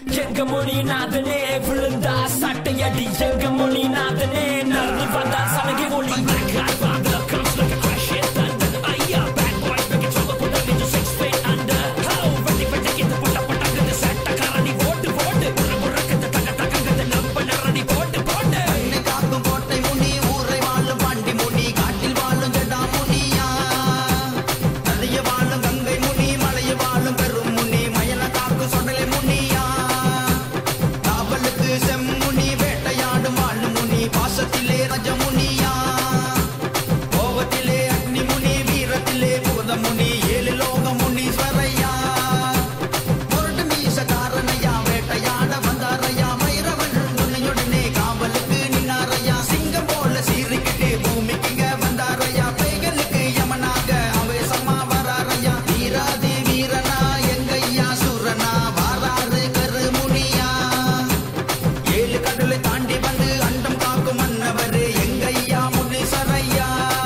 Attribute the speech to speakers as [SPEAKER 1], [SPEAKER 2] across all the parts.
[SPEAKER 1] எங்க மொழிநாதனே விழுந்தா சட்டையடி எங்க மொழிநாதனே நரம்பு வந்தா சலகை ஒளி Black lives matter, comes like a crash hit thunder. ஐயா, bad boys make it trouble, put them into six feet under. How? வெட்டி வெட்டி இது புட்ட புட்டங்குது, சட்டக்காரனி போட்டு போட்டு. புற புறக்குது, தக தகங்குது, நம்ம நரடி போட்டு போட்டு.
[SPEAKER 2] என்னை காக்கும் கோட்டை முனி ஊரை வாழும் பாண்டி முனி காட்டில் வாழும் ஜடா முனியா நதிய வாழும் கங்கை முனி மலைய வாழும் பெரும் முனி மயல காக்கும் சொடலை முனியா காவலுக்கு செம்முனி வேட்டையாடும் வாழும் முனி பாசத்திலே ரஜமுனியா கோபத்திலே அக்னி முனி வீரத்திலே பூத முனி ஏழு லோக முனீஸ்வரையா பொருட்டு மீசக்காரனையா வேட்டையாட வந்தாரையா மயிரவன் துணையுடனே காவலுக்கு நின்னாரையா சிங்கம் போல சீறிக்கிட்டு பூமிக்குங்க வந்தாரையா பைகளுக்கு யமனாக அவேசமா வராரையா வீராதி வீரனா எங்கையா சூரனா வாராறு கருமுனியா ஏழு கடலை தாண்டி வந்து அண்டம் காக்கும் மன்னவரு எங்கையா முனீஸ்வரையா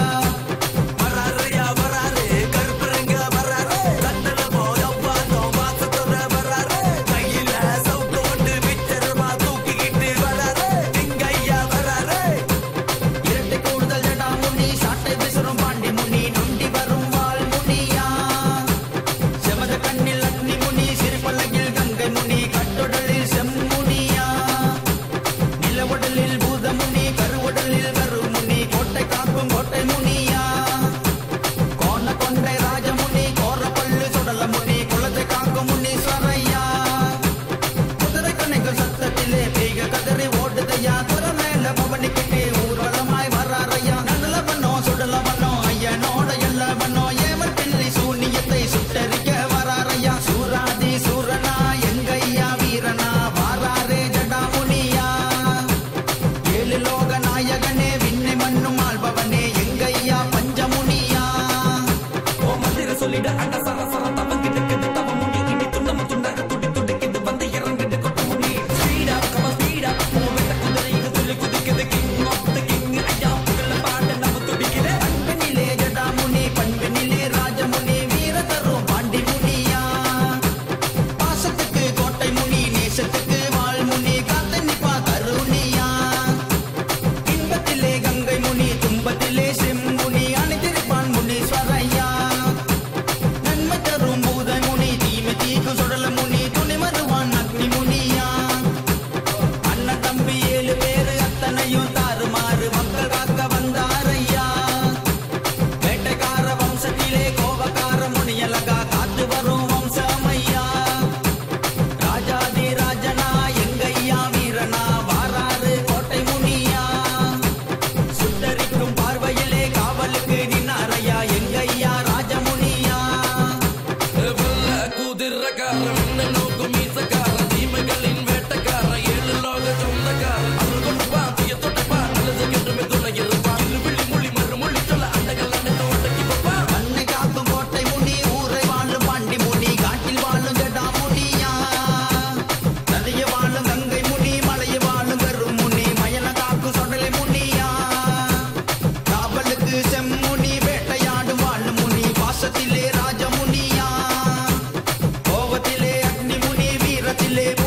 [SPEAKER 2] வராரையா வராரு கருப்பருங்க வராரு கண்ணல போதும் பார்த்தோம் வாசத்தோட வராரு கையில சவுட்டு கொண்டு மிச்சருமா தூக்கிக்கிட்டு வராரு எங்கையா வராரு இரட்டை கூடுதல் ஜடா முனி சாட்டை விசுறும் பாண்டி முனி நொண்டி வரும் வாள் முனியா செமத கண்ணில் அக்னி முனி சிறுபல்லகில் கங்கை முனி கட்டுடலில் செம்முனியா நிலவுடலில் பூதமுனி கருவுடலில் கருமுனி கோட்டை காக்கும் கோட்டை முனியா கோண கொண்டை ராஜமுனி கோர பல்லு சுடல முனி குலத்தை காக்கும் முனீஸ்வரையா குதிரை கணைகள் சத்தத்திலே பேய்க கதறி ஓடுதையா துற மேல பவனிக்கிட்டு ஊர்வலமாய் வராரையா நல்லவனோ சுடலவனோ ஐயனோட எல்லவனோ ஏவல் பிள்ளை சூனியத்தை சுட்டரிக்க வராரையா சூராதி சூரனா எங்கையா வீரனா வாராரே ஜடாமுனியா ஏழு லோக நாயகனே விண்ணை மண்ணும் ஆள்பவனே எங்கையா பஞ்சமுனியா
[SPEAKER 1] ஓ மந்திர சொல்லிட அண்ட சர சர தவ கிடக்குது தவ முடி இனி துண்டம துண்டாக துடி துடிக்குது வந்து இறங்குது கொட்ட முடி ஸ்பீட் அப் கம ஸ்பீட் அப் ஓ வெட்ட குதிரை இது துள்ளி குதிக்குது கிங் ஆஃப் த கிங் ஐயா புகழ பாட நம்ம துடிக்குது
[SPEAKER 2] அன்பனிலே ஜடாமுனி பண்பினிலே ராஜமுனி வீர தரும் பாண்டி முனியா பாசத்துக்கு கோட்டை முனி நேசத்துக்கு வாழ்முனி காத்து நிப்பா கருணியா இன்பத்திலே கங்கை முனி துன்பத்திலே செம்முனி அணைத்திருப்பான் முனீஸ்வரையா நன்மை தரும் பூத முனி தீமை தீக்கும் சுடல முனி துணை வருவான் அக்னி முனியா அண்ணன் தம்பி ஏழு பேரு அத்தனையும் தாறுமாறு மக்கள் காக்க வந்தாரையா வேட்டைக்கார வம்சத்திலே கோபக்கார முனியலகா காத்து வரும் வம்சமையா ராஜாதி ராஜனா எங்கையா வீரனா வாராறு கோட்டை முனியா சுட்டரிக்கும் பார்வையிலே காவலுக்கு நின்னாரையா எங்கையா ராஜமுனியா
[SPEAKER 1] வெள்ள குதிரக்காரன் என்ன நோக்கும் மீசக்காரன் தீமைகளின் வேட்டக்காரன் ஏழு லோக சொந்தக்காரன் அருள் கொடுப்பான் தீய தொட்டப்பான் நல்லது கெட்டுமே துணை இருப்பான் இரு விழி மொழி மறு மொழி சொல்ல அண்டைகள் அனைத்து ஒட்டக்கி வைப்பான்
[SPEAKER 2] அன்னை காக்கும் கோட்டை முனி ஊரை வாழும் பாண்டி முனி காட்டில் வாழும் ஜடா முனியா நதிய வாழும் கங்கை முனி மலைய வாழும் கரும் முனி மயல காக்கும் சொடலை முனியா காவலுக்கு செம்முனி வேட்டையாடும் வாழும் முனி பாசத்திலே ராஜமுனியா கோபத்திலே அக்னி முனி வீரத்திலே